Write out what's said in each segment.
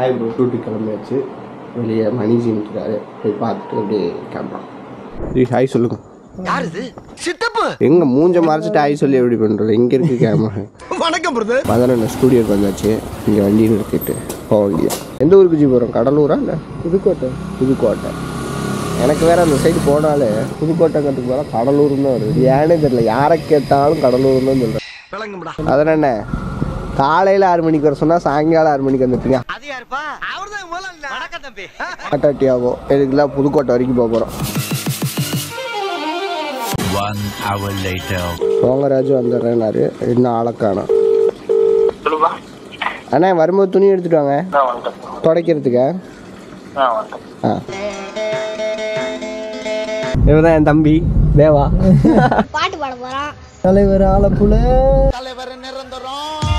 Hi bro duty கிளம்பியாச்சு வெளியே மணிஜி நிற்கிறாரு போய் பார்த்துட்டு அப்படியே கிளம்பலாம் ஜி ஹாய் சொல்லுங்க யார் இது சித்தப்பு எங்க மூஞ்ச மறைச்சிட்டு ஹாய் சொல்லி எப்படி பண்ணுறது எங்கே இருக்கு கேமரா வணக்கம் பிரதர் பதினொன்று ஸ்டூடியோக்கு வந்தாச்சு இங்கே வண்டி நிறுத்திட்டு போக வேண்டியது எந்த ஊருக்கு ஜி போகிறோம் கடலூரா இல்லை புதுக்கோட்டை புதுக்கோட்டை எனக்கு வேற அந்த சைடு போனாலே புதுக்கோட்டைங்கிறதுக்கு போனால் கடலூர்னு தான் வருது ஏன்னே தெரியல யாரை கேட்டாலும் கடலூர்னு தான் சொல்கிறேன் விளங்கும்டா அதனால் என்ன காலையில் ஆறு மணிக்கு வர சொன்னால் சாயங்காலம் ஆறு மணிக்கு வந்துட்டீங்க அது யாருப்பா அவர்தான் முதல்ல வணக்கம் தம்பி ஆட்டாட்டி ஆகும் இதுக்கெல்லாம் புதுக்கோட்டை வரைக்கும் போக போகிறோம் One hour later. சோங்கராஜு வந்துடுறேன்னாரு இன்னும் ஆளை காணோம் அண்ணா வரும்போது துணி எடுத்துட்டு வாங்க துடைக்கிறதுக்கா ஆ இவதான் என் தம்பி தேவா பாட்டு பாட போறான் தலைவர் ஆலப்புல தலைவர் நிரந்தரம்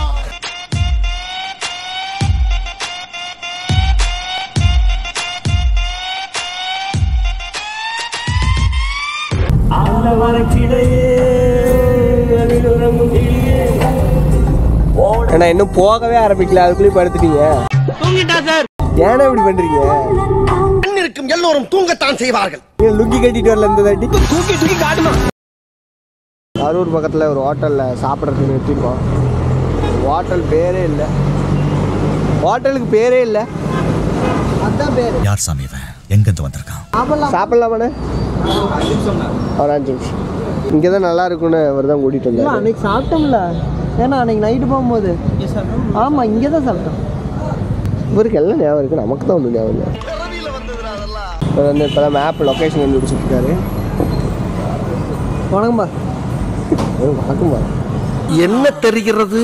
ஏன்னா இன்னும் போகவே ஆரம்பிக்கல அதுக்குள்ளேயும் படுத்துட்டீங்க ஏன்னா இப்படி பண்றீங்க கண் இருக்கும் எல்லோரும் தூங்கத்தான் செய்வார்கள் ஏன் லுங்கி கட்டிட்டு வரல இந்த தாட்டி தூக்கி தூக்கி காட்டணும் அரூர் பக்கத்தில் ஒரு ஹோட்டலில் சாப்பிட்றதுக்கு நிறுத்திருக்கோம் ஹோட்டல் பேரே இல்லை ஹோட்டலுக்கு பேரே இல்லை அதான் பேர் யார் சாமி இவன் எங்கிருந்து வந்திருக்கான் சாப்பிடலாமாண்ணே ஒரு அஞ்சு நிமிஷம் இங்கே தான் நல்லா இருக்கும்னு அவர் தான் கூட்டிகிட்டு வந்தார் அன்னைக்கு சாப்பிட்டோம்ல ஏன்னா அன்னைக்கு நைட்டு போகும்போது ஆமாம் இங்கே தான் சாப்பிட்டோம் இவருக்கு எல்லாம் ஞாபகம் இருக்குது நமக்கு தான் ஒன்றும் ஞாபகம் இல்லை இவர் வந்து இப்போ தான் மேப் லொக்கேஷன் கண்டுபிடிச்சிருக்காரு வணக்கம்பா வணக்கம்பா என்ன தெரிகிறது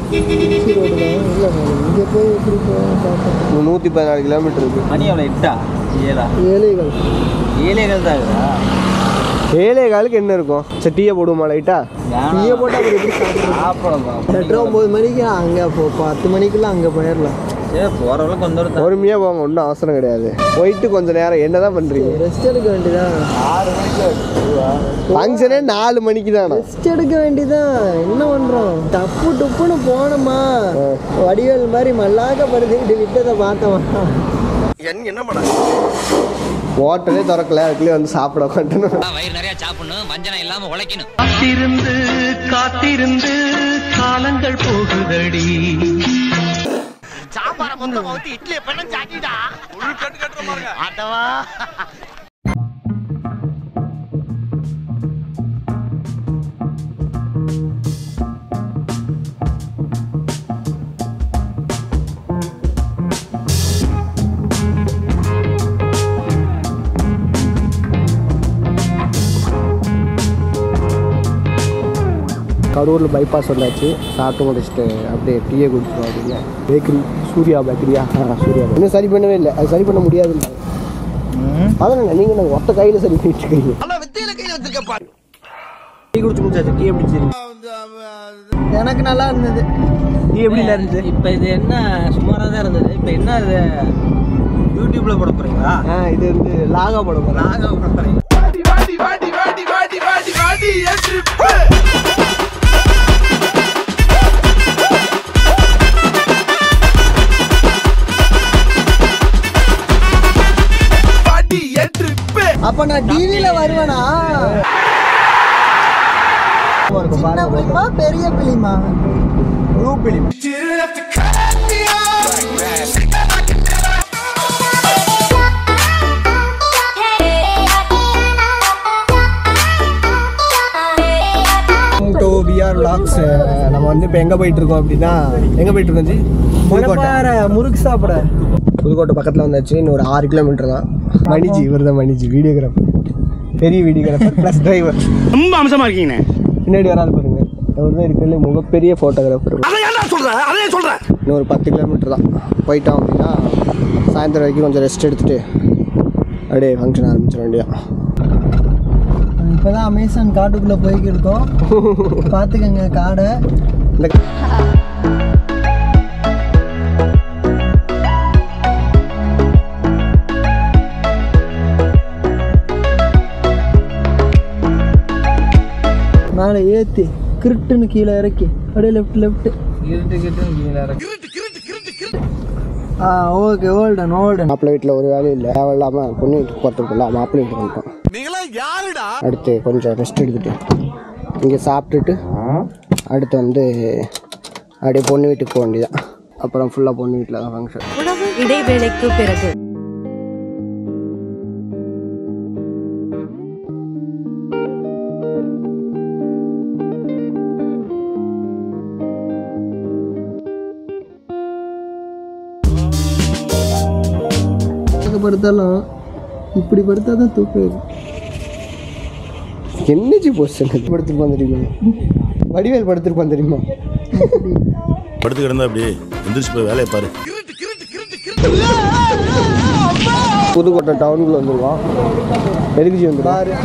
இங்கே போய் எப்படி போய் நூற்றி பதினாலு கிலோமீட்டர் இருக்கு மணி எவ்வளோ எட்டா ஏழா ஏழைகள் ஏழேகள் தான் இருக்குதா ஏழே காலுக்கு என்ன இருக்கும் சரி டீயை போடுவோமா லைட்டா டீயை போட்டால் அப்புறம் எப்படி சாப்பிடுறது சாப்பிடலாம் எட்டரை ஒம்பது மணிக்கு அங்கே போ பத்து மணிக்குள்ள அங்கே போயிடலாம் சரி போகிற அளவுக்கு வந்து ஒரு பொறுமையாக போங்க ஒன்றும் அவசரம் கிடையாது போயிட்டு கொஞ்ச நேரம் என்ன தான் பண்ணுறீங்க ரெஸ்ட் எடுக்க வேண்டியதான் ஃபங்க்ஷனே நாலு மணிக்கு தானா ரெஸ்ட் எடுக்க வேண்டியதான் என்ன பண்ணுறோம் டப்பு டுப்புன்னு போனோமா வடிவேல் மாதிரி மல்லாக்க படுத்துக்கிட்டு விட்டதை பார்த்தோமா என் என்ன பண்ண ஹோட்டலே திறக்கல அதுக்குள்ளே வந்து சாப்பிட மாட்டேன்னு வயிறு நிறைய சாப்பிடணும் வஞ்சனம் இல்லாம உழைக்கணும் காத்திருந்து காத்திருந்து காலங்கள் போகுதடி சாம்பார மொத்தமா ஊத்தி இட்லியை பண்ண சாக்கிட்டா ஒரு கட்டு கட்டுற பாருங்க ஆட்டவா கடூரில் பைபாஸ் வந்தாச்சு சாப்பிட்டு முடிச்சுட்டு அப்படியே டீயை குடிச்சிடும் அப்படிங்க பேக்கரி சூர்யா பேக்கரியா ஆ சூர்யா bakery. இன்னும் சரி பண்ணவே இல்லை அது சரி பண்ண முடியாதுன்னு அதான் நீங்கள் நாங்கள் ஒத்த கையில் சரி பண்ணிட்டு இருக்கீங்க ஆனா வித்தையில கையில வச்சிருக்கப்பா டீ குடிச்சு முடிச்சாச்சு டீ எப்படி சரி எனக்கு நல்லா இருந்தது டீ எப்படி இருந்துச்சு இப்போ இது என்ன சுமாராக தான் இருந்தது இப்போ என்ன இது யூடியூப்ல போட போறீங்களா ஆ இது வந்து லாகா போட போகிறேன் நாங்கள் போட போறீங்க அப்ப நான் டிவில வருவேனா சின்ன பிலிமா பெரிய பிலிமா blue film to PR vlogs நம்ம வந்து இப்போ எங்கே போயிட்டு இருக்கோம் அப்படின்னா எங்கே போயிட்டு இருக்கோம் ஜி புதுக்கோட்டை மணப்பாறை முறுக்கு சாப்பிட புதுக்கோட்டை பக்கத்தில் வந்தாச்சு இன்னும் ஒரு ஆறு கிலோமீட்டர் தான் மணிஜி இவர் தான் மணிஜி வீடியோகிராஃபர் பெரிய வீடியோகிராஃபர் ப்ளஸ் டிரைவர் ரொம்ப அம்சமா இருக்கீங்க பின்னாடி வராது பாருங்க அவர் தான் இருக்கிறதுல மிகப்பெரிய ஃபோட்டோகிராஃபர் அதை ஏன்டா சொல்ற அதே சொல்றேன் இன்னும் ஒரு பத்து கிலோமீட்டர் தான் போயிட்டோம் அப்படின்னா சாயந்தரம் வரைக்கும் கொஞ்சம் ரெஸ்ட் எடுத்துட்டு அப்படியே ஃபங்க்ஷன் ஆரம்பிச்சிட வேண்டியதான் இப்பதான் அமேசான் காட்டுக்குள்ள போய்க்கு இருக்கோம் பாத்துக்கங்க காடை இந்த மேலே ஏத்தி கிருட்டுன்னு கீழே இறக்கி அப்படியே லெஃப்ட் லெஃப்ட் இருட்டு கிட்டு கீழே இறக்கு. ஆ ஓகே ஓல்டன் ஓல்டன் மாப்பிள்ளை வீட்டில் ஒரு வேலையும் இல்லை தேவையில்லாமல் பொண்ணு வீட்டுக்கு போகிறதுக்குள்ள மாப்பிள்ளை வீட்டுக்கு வந்துட்டோம் நீங்களா யாருடா அடுத்து கொஞ்சம் ரெஸ்ட் எடுத்துட்டு இங்கே சாப்பிட்டுட்டு அடுத்து வந்து அப்படியே பொண்ணு வீட்டுக்கு போக வேண்டியதான் அப்புறம் ஃபுல்லாக பொண்ணு வீட்டில் தான் ஃபங்க்ஷன் உணவு இடைவேளைக்கு பிறகு படுத்தாலும் இப்படி படுத்தா தான் தூக்கம் வரும். என்னச்சு பொசிஷன் படுத்துருப்பான் தெரியுமா வடிவேல் படுத்திருப்பான் தெரியுமா படுத்து கிடந்தா அப்படி எந்திரிச்சு போய் வேலையை பாரு புதுக்கோட்டை டவுனுக்குள்ள வந்துருவான் எதுக்குச்சு வந்துருவான்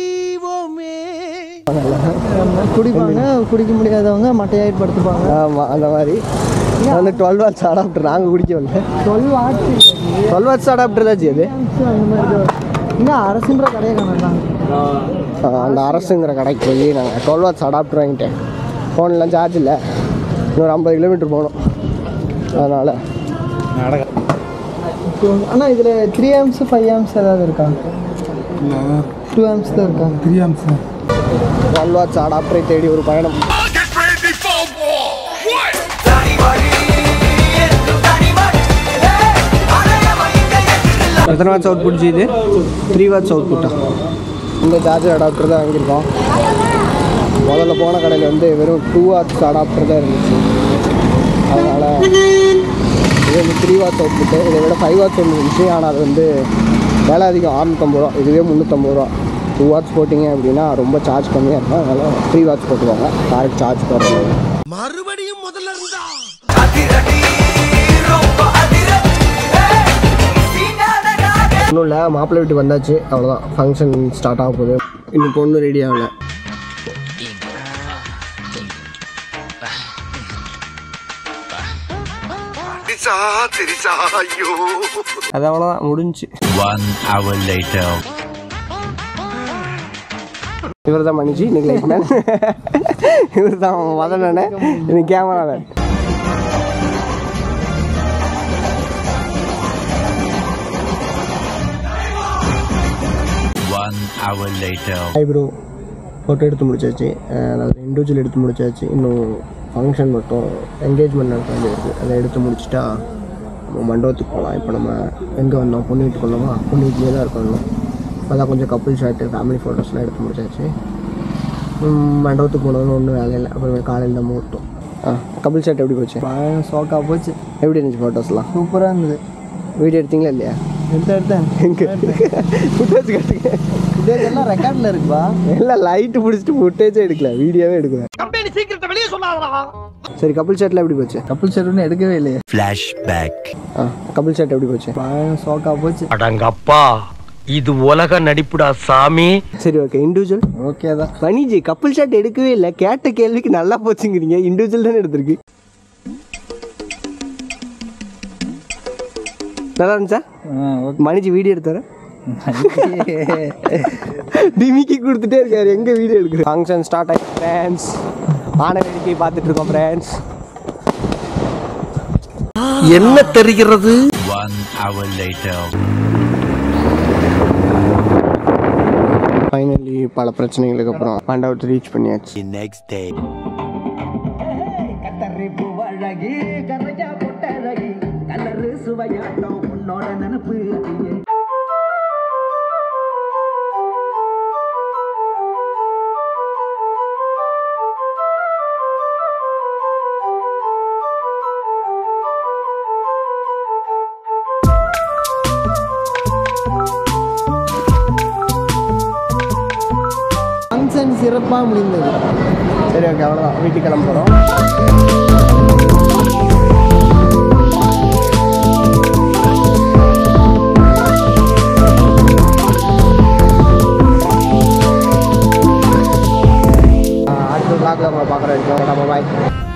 குடிப்பாங்க குடிக்க முடியாதவங்க மட்டையாயிட்டு படுத்துப்பாங்க ஆமாம் அந்த மாதிரி வந்து டுவெல் வாட்ஸ் அடாப்டர் நாங்கள் குடிக்க வரல twelve watts twelve watts adapter தாச்சு அது அந்த மாதிரி தான். இங்க அரசுன்ற கடையை காணலாம் ஆ, அந்த அரசுங்கிற கடைக்கு போய் நாங்கள் டுவெல் வாட்ஸ் அடாப்டர் வாங்கிட்டேன் ஃபோன்லாம் சார்ஜ் இல்லை இன்னொரு ஐம்பது கிலோமீட்டர் போகணும் அதனால் அண்ணா இதில் த்ரீ ஆம்ஸ் ஃபைவ் ஆம்ஸ் ஏதாவது இருக்கா டூ ஆம்ஸ் தான் இருக்கா த்ரீ ஆம்ஸ் டுவெல் வாட்ஸ் அடாப்டரை தேடி ஒரு பயணம் எத்தனை வாட்ஸ் அவுட் புட் இது த்ரீ வாட்ஸ் அவுட் புட்டா இந்த சார்ஜர் அடாப்டர் தான் வாங்கியிருக்கோம் முதல்ல போன கடையில் வந்து வெறும் டூ வாட்ஸ் அடாப்டர் தான் இருந்துச்சு அதனால் இது வந்து த்ரீ வாட்ஸ் அவுட் புட்டு இதை விட ஃபைவ் வாட்ஸ் ஒன்று இருந்துச்சு ஆனால் அது வந்து விலை அதிகம் அறுநூத்தம்பது ரூபா இதுவே முந்நூற்றம்பது ரூபா டூ வாட்ஸ் போட்டிங்க அப்படின்னா ரொம்ப சார்ஜ் கம்மியாக இருக்கும் அதனால் த்ரீ வாட்ஸ் போட்டுக்கோங்க காருக்கு சார்ஜ் போடுறது மறுபடியும் முதல்ல இருந்தா ஒன்றும் இல்லை மாப்பிள்ளை வீட்டுக்கு வந்தாச்சு அவ்வளோதான் ஃபங்க்ஷன் ஸ்டார்ட் ஆக போகுது இன்னும் பொண்ணு ரெடி ஆகல திரிசா திரிசா ஐயோ அது அவ்வளோதான் முடிஞ்சு One hour later. இவர் தான் மணிஜி இன்னைக்கு லைட் மேன் இவர் தான் மதனண்ணே இன்னைக்கு cameraman One hour later. Hi bro photo எடுத்து முடிச்சாச்சு அஹ் அதாவது இண்டிவிஜுவல் எடுத்து முடிச்சாச்சு இன்னும் ஃபங்க்ஷன் மட்டும் என்கேஜ்மெண்ட் நடக்க வேண்டியது அதை எடுத்து முடிச்சிட்டா நம்ம மண்டபத்துக்கு போகலாம் இப்போ நம்ம எங்கே வந்தோம் பொண்ணு வீட்டுக்கு வந்தோமா பொண்ணு வீட்லேயே தான் இருக்கணும் அதான் கொஞ்சம் கப்புள் ஷாட்டு ஃபேமிலி ஃபோட்டோஸ்லாம் எடுத்து முடிச்சாச்சு ம், மண்டபத்துக்கு போனதுன்னு ஒன்றும் வேலை இல்லை அப்புறம் காலையில் தான் முகூர்த்தம் ஆ கப்புள் ஷாட் எப்படி போச்சு சோக்கா போச்சு எப்படி இருந்துச்சு ஃபோட்டோஸ்லாம் சூப்பராக இருந்தது வீடியோ எடுத்தீங்களா இல்லையா எடுத்து எடுத்தேன் எங்கே ஃபுட்டேஜ் கட்டுங்க இதெல்லாம் ரெக்கார்டில் இருக்குப்பா எல்லாம் லைட்டு பிடிச்சிட்டு ஃபுட்டேஜே எடுக்கல வீடியோவே எடுக்கல கம்பெனி சீக்கிரத்தை வெளியே சொல்லாதடா சரி கப்புள் ஷாட்டில் எப்படி போச்சு கப்புள் ஷர்ட் ஒன்றும் எடுக்கவே இல்லையே Flashback. ஆ கபில் ஷாட் எப்படி போச்சு சோக்கா போச்சு அடங்கப்பா இது உலக நடிப்புடா சாமி சரி ஓகே இண்டிவிஜுவல் ஓகே தான் வணிஜி கப்பிள் ஷாட் எடுக்கவே இல்லை கேட்ட கேள்விக்கு நல்லா போச்சுங்கிறீங்க இண்டிவிஜுவல் தானே எடுத்திருக்கு நல்லா இருந்துச்சா மணிஜி வீடியோ எடுத்தாரு டிமிக்கி கொடுத்துட்டே இருக்காரு எங்க வீடியோ எடுக்குது ஃபங்க்ஷன் ஸ்டார்ட் ஆகி ஃப்ரெண்ட்ஸ் ஆன வேடிக்கை பார்த்துட்டு இருக்கோம் ஃப்ரெண்ட்ஸ் என்ன தெரிகிறது One hour later. ஃபைனலி பல பிரச்சனைகளுக்கு அப்புறம் மண்டபத்தை ரீச் பண்ணியாச்சு The next day. ஃபங்க்ஷன் சிறப்பாக முடிந்தது சரி ஓகே அவ்வளோதான் வீட்டுக்கு கிளம்ப போகிறோம் அடுத்த vlogல உங்களை பார்க்குற வரைக்கும் நம்ம பாய்